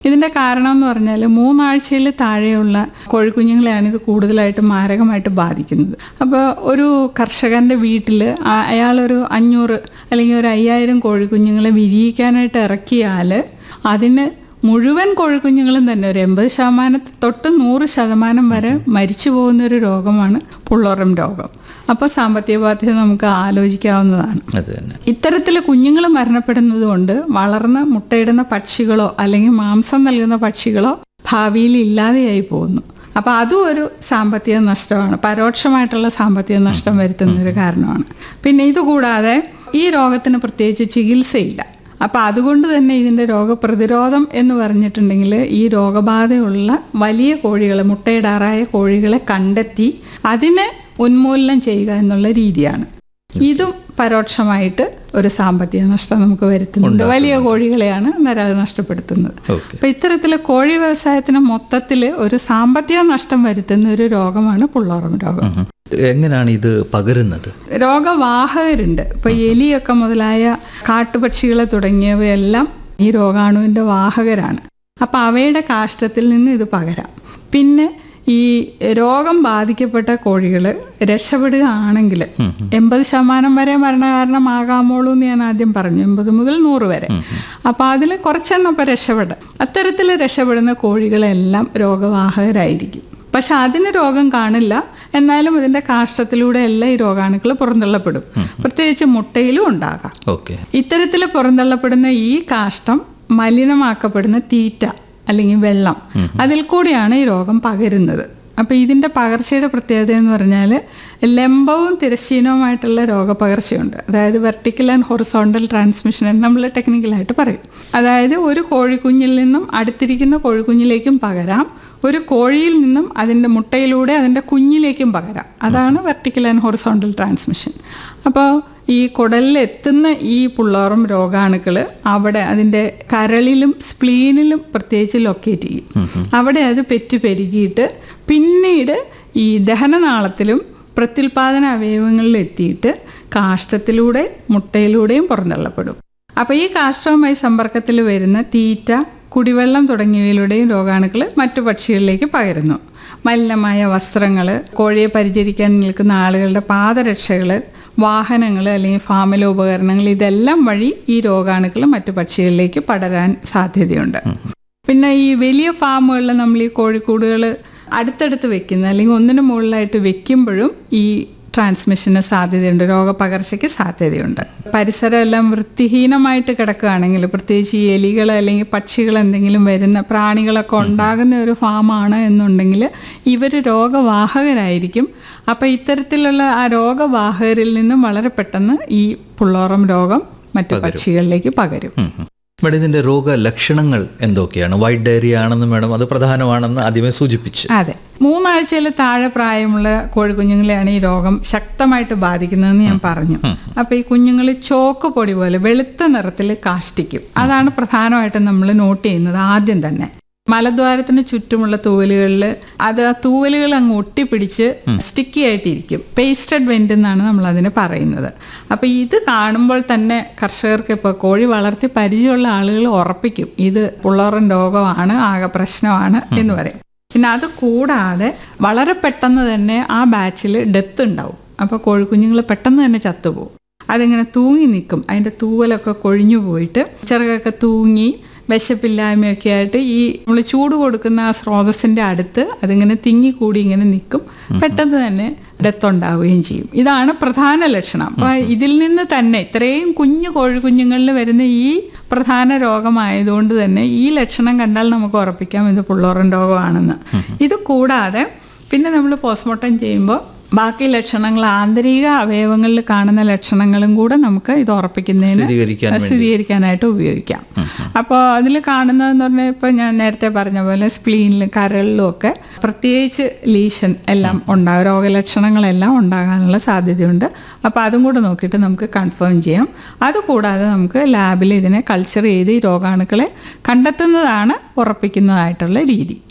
ഇതിന്റെ കാരണം എന്ന് പറഞ്ഞാൽ മൂന്നാഴ്ചയിൽ താഴെയുള്ള കോഴിക്കുഞ്ഞുങ്ങളെയാണ് ഇത് കൂടുതലായിട്ട് മാരകമായിട്ട് ബാധിക്കുന്നത് അപ്പോൾ ഒരു കർഷകന്റെ വീട്ടിൽ അയാളൊരു അഞ്ഞൂറ് അല്ലെങ്കിൽ ഒരു അയ്യായിരം കോഴിക്കുഞ്ഞുങ്ങളെ വിരിയിക്കാനായിട്ട് ഇറക്കിയാൽ അതിന് മുഴുവൻ കോഴിക്കുഞ്ഞുങ്ങളും തന്നെ ഒരു എൺപത് ശതമാനം തൊട്ട് നൂറ് ശതമാനം വരെ മരിച്ചു പോകുന്ന ഒരു രോഗമാണ് പുള്ളോറം രോഗം അപ്പോൾ സാമ്പത്തിക ബാധ്യത നമുക്ക് ആലോചിക്കാവുന്നതാണ് അത് തന്നെ ഇത്തരത്തിൽ കുഞ്ഞുങ്ങൾ മരണപ്പെടുന്നത് കൊണ്ട് വളർന്ന് മുട്ടയിടുന്ന പക്ഷികളോ അല്ലെങ്കിൽ മാംസം നൽകുന്ന പക്ഷികളോ ഭാവിയിൽ ഇല്ലാതെയായി പോകുന്നു അപ്പോൾ അതും ഒരു സാമ്പത്തിക നഷ്ടമാണ് പരോക്ഷമായിട്ടുള്ള സാമ്പത്തിക നഷ്ടം വരുത്തുന്ന ഒരു കാരണമാണ് പിന്നെ ഇതുകൂടാതെ ഈ രോഗത്തിന് പ്രത്യേകിച്ച് ചികിത്സയില്ല അപ്പോൾ അതുകൊണ്ട് തന്നെ ഇതിൻ്റെ രോഗപ്രതിരോധം എന്ന് പറഞ്ഞിട്ടുണ്ടെങ്കിൽ ഈ രോഗബാധയുള്ള വലിയ കോഴികളെ മുട്ടയിടാറായ കോഴികളെ കണ്ടെത്തി അതിനെ ഉന്മൂലനം ചെയ്യുക എന്നുള്ള രീതിയാണ് ഇതും പരോക്ഷമായിട്ട് ഒരു സാമ്പത്തിക നഷ്ടം നമുക്ക് വരുത്തുന്നുണ്ട് വലിയ കോഴികളെയാണ് അന്നേരം അത് നഷ്ടപ്പെടുത്തുന്നത് ഓക്കെ അപ്പൊ ഇത്തരത്തിൽ കോഴി വ്യവസായത്തിന് മൊത്തത്തിൽ ഒരു സാമ്പത്തിക നഷ്ടം വരുത്തുന്ന ഒരു രോഗമാണ് പുള്ളോറം രോഗം എങ്ങനെയാണ് ഇത് പകരുന്നത് രോഗവാഹകരുണ്ട് ഇപ്പൊ എലിയൊക്കെ മുതലായ കാട്ടുപക്ഷികളെ തുടങ്ങിയവയെല്ലാം ഈ രോഗാണുവിന്റെ വാഹകരാണ് അപ്പൊ അവയുടെ കാഷ്ടത്തിൽ നിന്ന് ഇത് പകരാം പിന്നെ ഈ രോഗം ബാധിക്കപ്പെട്ട കോഴികൾ രക്ഷപ്പെടുകയാണെങ്കിൽ എൺപത് ശതമാനം വരെ മരണകാരണമാകാമോളൂ എന്ന് ഞാൻ ആദ്യം പറഞ്ഞു എൺപത് മുതൽ നൂറ് വരെ അപ്പൊ അതിൽ കുറച്ചെണ്ണം ഇപ്പൊ രക്ഷപ്പെടും അത്തരത്തിൽ രക്ഷപ്പെടുന്ന കോഴികളെല്ലാം രോഗവാഹകരായിരിക്കും പക്ഷെ അതിന് രോഗം കാണില്ല എന്നാലും ഇതിന്റെ കാഷ്ടത്തിലൂടെ എല്ലാം ഈ രോഗാണുക്കൾ പുറന്തള്ളപ്പെടും പ്രത്യേകിച്ച് മുട്ടയിലും ഉണ്ടാകാം ഓക്കെ ഇത്തരത്തിൽ പുറന്തള്ളപ്പെടുന്ന ഈ കാഷ്ടം മലിനമാക്കപ്പെടുന്ന തീറ്റ അല്ലെങ്കിൽ വെള്ളം അതിൽ കൂടിയാണ് ഈ രോഗം പകരുന്നത് അപ്പോൾ ഇതിൻ്റെ പകർച്ചയുടെ പ്രത്യേകത എന്ന് പറഞ്ഞാൽ ലംബവും തിരശ്ചീനവുമായിട്ടുള്ള രോഗപകർച്ചയുണ്ട് അതായത് വെർട്ടിക്കൽ ആൻഡ് ഹൊറിസോണ്ടൽ ട്രാൻസ്മിഷൻ എന്ന് നമ്മൾ ടെക്നിക്കലായിട്ട് പറയും അതായത് ഒരു കോഴിക്കുഞ്ഞിൽ നിന്നും അടുത്തിരിക്കുന്ന കോഴിക്കുഞ്ഞിലേക്കും പകരാം ഒരു കോഴിയിൽ നിന്നും അതിൻ്റെ മുട്ടയിലൂടെ അതിൻ്റെ കുഞ്ഞിലേക്കും പകരാം അതാണ് വെർട്ടിക്കൽ ആൻഡ് ഹൊറിസോണ്ടൽ ട്രാൻസ്മിഷൻ അപ്പോൾ ഈ കുടലിൽ എത്തുന്ന ഈ പുള്ളോറും രോഗാണുക്കൾ അവിടെ അതിൻ്റെ കരളിലും സ്പ്ലീനിലും പ്രത്യേകിച്ച് ലൊക്കേറ്റ് ചെയ്യും അവിടെ അത് പെറ്റു പെരുകിയിട്ട് പിന്നീട് ഈ ദഹനനാളത്തിലും പ്രത്യുൽപാദന അവയവങ്ങളിൽ എത്തിയിട്ട് കാഷ്ടത്തിലൂടെ മുട്ടയിലൂടെയും പുറന്തള്ളപ്പെടും അപ്പോൾ ഈ കാഷ്ടവുമായി സമ്പർക്കത്തിൽ വരുന്ന തീറ്റ കുടിവെള്ളം തുടങ്ങിയവയിലൂടെയും രോഗാണുക്കൾ മറ്റു പക്ഷികളിലേക്ക് പകരുന്നു മലിനമായ വസ്ത്രങ്ങൾ കോഴിയെ പരിചരിക്കാൻ നിൽക്കുന്ന ആളുകളുടെ പാദരക്ഷകൾ വാഹനങ്ങൾ അല്ലെങ്കിൽ ഫാമിലെ ഉപകരണങ്ങൾ ഇതെല്ലാം വഴി ഈ രോഗാണുക്കൾ മറ്റു പക്ഷികളിലേക്ക് പടരാൻ സാധ്യതയുണ്ട് പിന്നെ ഈ വലിയ ഫാമുകളിൽ നമ്മൾ ഈ കോഴിക്കൂടുകൾ അടുത്തടുത്ത് വെക്കുന്ന അല്ലെങ്കിൽ ഒന്നിനു മുകളിലായിട്ട് വെക്കുമ്പോഴും ഈ ട്രാൻസ്മിഷന് സാധ്യതയുണ്ട് രോഗപകർച്ചയ്ക്ക് സാധ്യതയുണ്ട് പരിസരം എല്ലാം വൃത്തിഹീനമായിട്ട് കിടക്കുകയാണെങ്കിൽ പ്രത്യേകിച്ച് ഈ എലികൾ അല്ലെങ്കിൽ പക്ഷികൾ എന്തെങ്കിലും വരുന്ന പ്രാണികളൊക്കെ ഉണ്ടാകുന്ന ഒരു ഫാമാണ് എന്നുണ്ടെങ്കിൽ ഇവർ രോഗവാഹകരായിരിക്കും അപ്പോൾ ഇത്തരത്തിലുള്ള ആ രോഗവാഹകരിൽ നിന്നും വളരെ പെട്ടെന്ന് ഈ പുള്ളോറം രോഗം മറ്റു പക്ഷികളിലേക്ക് പകരും ഉം, ഉം. മേഡം ഇതിന്റെ രോഗലക്ഷണങ്ങൾ എന്തൊക്കെയാണ് വൈറ്റ് ഡയറി ആണെന്ന് മേഡം അത് പ്രധാനമാണെന്ന് ആദ്യമേ സൂചിപ്പിച്ചു അതെ മൂന്നാഴ്ചയിൽ താഴെ പ്രായമുള്ള കോഴിക്കുഞ്ഞുങ്ങളെയാണ് ഈ രോഗം ശക്തമായിട്ട് ബാധിക്കുന്നതെന്ന് ഞാൻ പറഞ്ഞു അപ്പൊ ഈ കുഞ്ഞുങ്ങൾ ചോക്ക് പൊടി പോലെ വെളുത്ത നിറത്തിൽ കാഷ്ടിക്കും അതാണ് പ്രധാനമായിട്ടും നമ്മൾ നോട്ട് ചെയ്യുന്നത് ആദ്യം തന്നെ മലദ്വാരത്തിന് ചുറ്റുമുള്ള തൂവലുകളിൽ അത് ആ തൂവലുകൾ അങ്ങ് ഒട്ടിപ്പിടിച്ച് സ്റ്റിക്കി ആയിട്ടിരിക്കും പേസ്റ്റഡ് വെന്റ് എന്നാണ് നമ്മൾ അതിന് പറയുന്നത് അപ്പൊ ഇത് കാണുമ്പോൾ തന്നെ കർഷകർക്ക് ഇപ്പോൾ കോഴി വളർത്തി പരിചയമുള്ള ആളുകൾ ഉറപ്പിക്കും ഇത് പുള്ളോറൻ രോഗമാണ് ആകെ പ്രശ്നമാണ് എന്ന് പറയും പിന്നെ അത് കൂടാതെ വളരെ പെട്ടെന്ന് തന്നെ ആ ബാച്ചിൽ ഡെത്ത് ഉണ്ടാവും അപ്പോൾ കോഴിക്കുഞ്ഞുങ്ങൾ പെട്ടെന്ന് തന്നെ ചത്തുപോകും അതിങ്ങനെ തൂങ്ങി നിൽക്കും അതിൻ്റെ തൂവലൊക്കെ കൊഴിഞ്ഞു പോയിട്ട് ചിറകൊക്കെ തൂങ്ങി വിശപ്പില്ലായ്മയൊക്കെ ആയിട്ട് ഈ നമ്മൾ ചൂട് കൊടുക്കുന്ന ആ സ്രോതസ്സിൻ്റെ അടുത്ത് അതിങ്ങനെ തിങ്ങിക്കൂടി ഇങ്ങനെ നിൽക്കും പെട്ടെന്ന് തന്നെ ഡെത്ത് ഉണ്ടാവുകയും ചെയ്യും ഇതാണ് പ്രധാന ലക്ഷണം അപ്പോൾ ഇതിൽ നിന്ന് തന്നെ ഇത്രയും കുഞ്ഞു കോഴിക്കുഞ്ഞുങ്ങളിൽ വരുന്ന ഈ പ്രധാന രോഗമായതുകൊണ്ട് തന്നെ ഈ ലക്ഷണം കണ്ടാൽ നമുക്ക് ഉറപ്പിക്കാം ഇത് പുള്ളോറൻ രോഗമാണെന്ന് ഇത് കൂടാതെ പിന്നെ നമ്മൾ പോസ്റ്റ്മോർട്ടം ചെയ്യുമ്പോൾ ബാക്കി ലക്ഷണങ്ങൾ ആന്തരിക അവയവങ്ങളിൽ കാണുന്ന ലക്ഷണങ്ങളും കൂടെ നമുക്ക് ഇത് ഉറപ്പിക്കുന്നതിന് സ്ഥിരീകരിക്കാൻ വേണ്ടി. സ്ഥിരീകരിക്കാനായിട്ട് ഉപയോഗിക്കാം അപ്പോൾ അതിൽ കാണുന്നതെന്ന് പറഞ്ഞാൽ ഇപ്പോൾ ഞാൻ നേരത്തെ പറഞ്ഞ പോലെ സ്പ്ലീനിലും കരളിലും ഒക്കെ പ്രത്യേകിച്ച് ലീഷൻ എല്ലാം ഉണ്ടാകും രോഗലക്ഷണങ്ങളെല്ലാം ഉണ്ടാകാനുള്ള സാധ്യതയുണ്ട് അപ്പോൾ അതും കൂടെ നോക്കിയിട്ട് നമുക്ക് കൺഫേം ചെയ്യാം അതുകൂടാതെ നമുക്ക് ലാബിൽ ഇതിനെ കൾച്ചർ ചെയ്ത് ഈ രോഗാണുക്കളെ കണ്ടെത്തുന്നതാണ് ഉറപ്പിക്കുന്നതായിട്ടുള്ള രീതി ഉം, ഉം.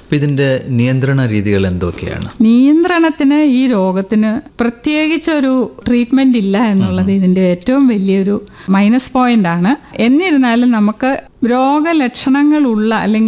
അപ്പം ഇതിൻ്റെ നിയന്ത്രണ രീതികൾ എന്തൊക്കെയാണ് നിയന്ത്രണത്തിന് ഈ രോഗത്തിന് പ്രത്യേകിച്ചൊരു ട്രീറ്റ്മെന്റ് ഇല്ല എന്നുള്ളത് ഇതിന്റെ ഏറ്റവും വലിയൊരു മൈനസ് പോയിന്റ് ആണ് എന്നിരുന്നാലും നമുക്ക് രോഗലക്ഷണങ്ങളുള്ള അല്ലെങ്കിൽ